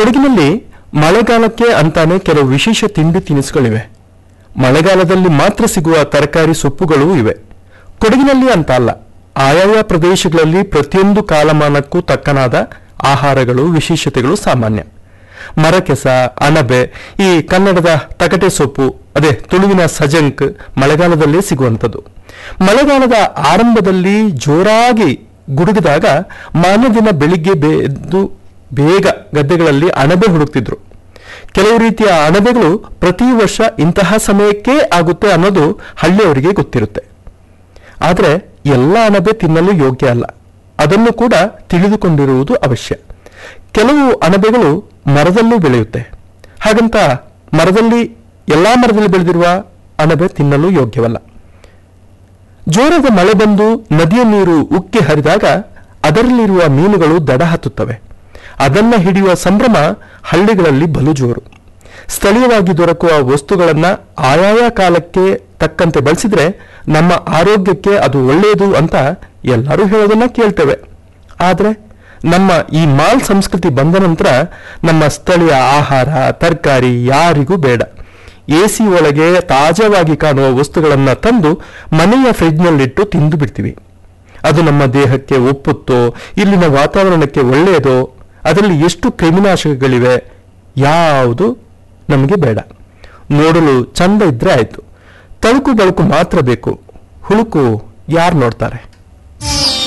ಕೊಡಗಿನಲ್ಲಿ ಮಳೆಗಾಲಕ್ಕೆ ಅಂತಾನೆ ಕೆಲವು ವಿಶೇಷ ತಿಂಡಿ ತಿನಿಸುಗಳಿವೆ ಮಳೆಗಾಲದಲ್ಲಿ ಮಾತ್ರ ಸಿಗುವ ತರಕಾರಿ ಸೊಪ್ಪುಗಳೂ ಇವೆ ಕೊಡಗಿನಲ್ಲಿ ಅಂತ ಅಲ್ಲ ಆಯಾಯ ಪ್ರದೇಶಗಳಲ್ಲಿ ಪ್ರತಿಯೊಂದು ಕಾಲಮಾನಕ್ಕೂ ತಕ್ಕನಾದ ಆಹಾರಗಳು ವಿಶೇಷತೆಗಳು ಸಾಮಾನ್ಯ ಮರಕೆಸ ಅಣಬೆ ಈ ಕನ್ನಡದ ತಕಟೆ ಸೊಪ್ಪು ಅದೇ ತುಳುವಿನ ಸಜಂಕ್ ಮಳೆಗಾಲದಲ್ಲೇ ಸಿಗುವಂಥದ್ದು ಮಳೆಗಾಲದ ಆರಂಭದಲ್ಲಿ ಜೋರಾಗಿ ಗುಡುಗಿದಾಗ ಮಾನ್ಯ ದಿನ ಬೆಳಿಗ್ಗೆ ಬೆದ್ದು ಬೇಗ ಗದ್ದೆಗಳಲ್ಲಿ ಅಣಬೆ ಹುಡುಕ್ತಿದ್ರು ಕೆಲವು ರೀತಿಯ ಅಣಬೆಗಳು ಪ್ರತಿ ವರ್ಷ ಇಂತಹ ಸಮಯಕ್ಕೇ ಆಗುತ್ತೆ ಅನ್ನೋದು ಹಳ್ಳಿಯವರಿಗೆ ಗೊತ್ತಿರುತ್ತೆ ಆದರೆ ಎಲ್ಲ ಅಣಬೆ ತಿನ್ನಲು ಯೋಗ್ಯ ಅಲ್ಲ ಅದನ್ನು ಕೂಡ ತಿಳಿದುಕೊಂಡಿರುವುದು ಅವಶ್ಯ ಕೆಲವು ಅಣಬೆಗಳು ಮರದಲ್ಲೂ ಬೆಳೆಯುತ್ತೆ ಹಾಗಂತ ಮರದಲ್ಲಿ ಎಲ್ಲಾ ಮರದಲ್ಲಿ ಬೆಳೆದಿರುವ ಅಣಬೆ ತಿನ್ನಲು ಯೋಗ್ಯವಲ್ಲ ಜೋರಾದ ಮಳೆ ಬಂದು ನದಿಯ ನೀರು ಉಕ್ಕಿ ಹರಿದಾಗ ಅದರಲ್ಲಿರುವ ಮೀನುಗಳು ದಡ ಹತ್ತುತ್ತವೆ ಅದನ್ನ ಹಿಡಿಯುವ ಸಂಭ್ರಮ ಹಳ್ಳಿಗಳಲ್ಲಿ ಬಲು ಜೋರು ಸ್ಥಳೀಯವಾಗಿ ದೊರಕುವ ವಸ್ತುಗಳನ್ನ ಆಯಾಯ ಕಾಲಕ್ಕೆ ತಕ್ಕಂತೆ ಬಳಸಿದ್ರೆ ನಮ್ಮ ಆರೋಗ್ಯಕ್ಕೆ ಅದು ಒಳ್ಳೆಯದು ಅಂತ ಎಲ್ಲರೂ ಹೇಳೋದನ್ನ ಕೇಳ್ತೇವೆ ಆದ್ರೆ ನಮ್ಮ ಈ ಮಾಲ್ ಸಂಸ್ಕೃತಿ ಬಂದ ನಂತರ ನಮ್ಮ ಸ್ಥಳೀಯ ಆಹಾರ ತರಕಾರಿ ಯಾರಿಗೂ ಬೇಡ ಎಸಿ ಒಳಗೆ ತಾಜಾವಾಗಿ ಕಾಣುವ ವಸ್ತುಗಳನ್ನ ತಂದು ಮನೆಯ ಫ್ರಿಡ್ಜ್ನಲ್ಲಿಟ್ಟು ತಿಂದು ಬಿಡ್ತೀವಿ ಅದು ನಮ್ಮ ದೇಹಕ್ಕೆ ಒಪ್ಪುತ್ತೋ ಇಲ್ಲಿನ ವಾತಾವರಣಕ್ಕೆ ಒಳ್ಳೆಯದೋ ಅದರಲ್ಲಿ ಎಷ್ಟು ಕ್ರಿಮಿನಾಶಕಗಳಿವೆ ಯಾವುದು ನಮಗೆ ಬೇಡ ನೋಡಲು ಚಂದ ಇದ್ರೆ ಆಯ್ತು ತಳುಕು ಬಳುಕು ಮಾತ್ರ ಬೇಕು ಹುಳುಕು ಯಾರು ನೋಡ್ತಾರೆ